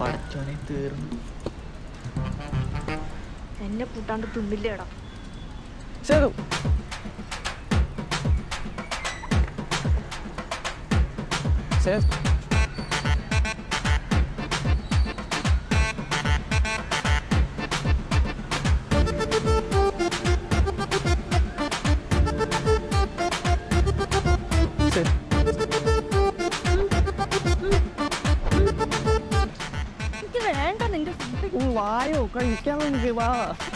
പടച്ചോനെ തീർന്നു എന്നെ കൂട്ടാണ്ട് തിന്നില്ലേടാ ശരി ശരി ശരി എനിക്ക് വേണ്ട നിന്റെ ഫുഡ് ഉം, വായോ കഴിക്കാൻ നമുക്ക് വാ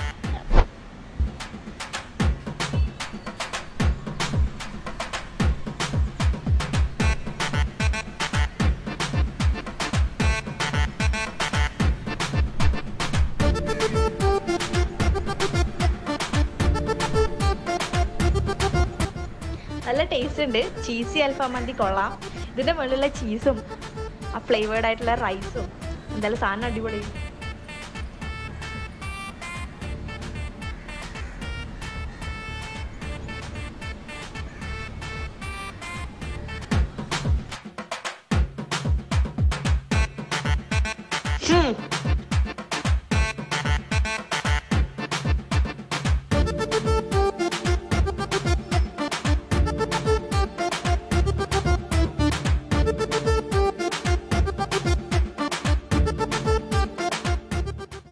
നല്ല ടേസ്റ്റ് ഉണ്ട് ചീസി അൽഫാം മന്തി കൊള്ളാം ഇതിന്റെ മുകളിലുള്ള ചീസും ആ ഫ്ലേവേർഡ് ആയിട്ടുള്ള റൈസും എന്തായാലും സാധനം അടിപൊളി Hmm.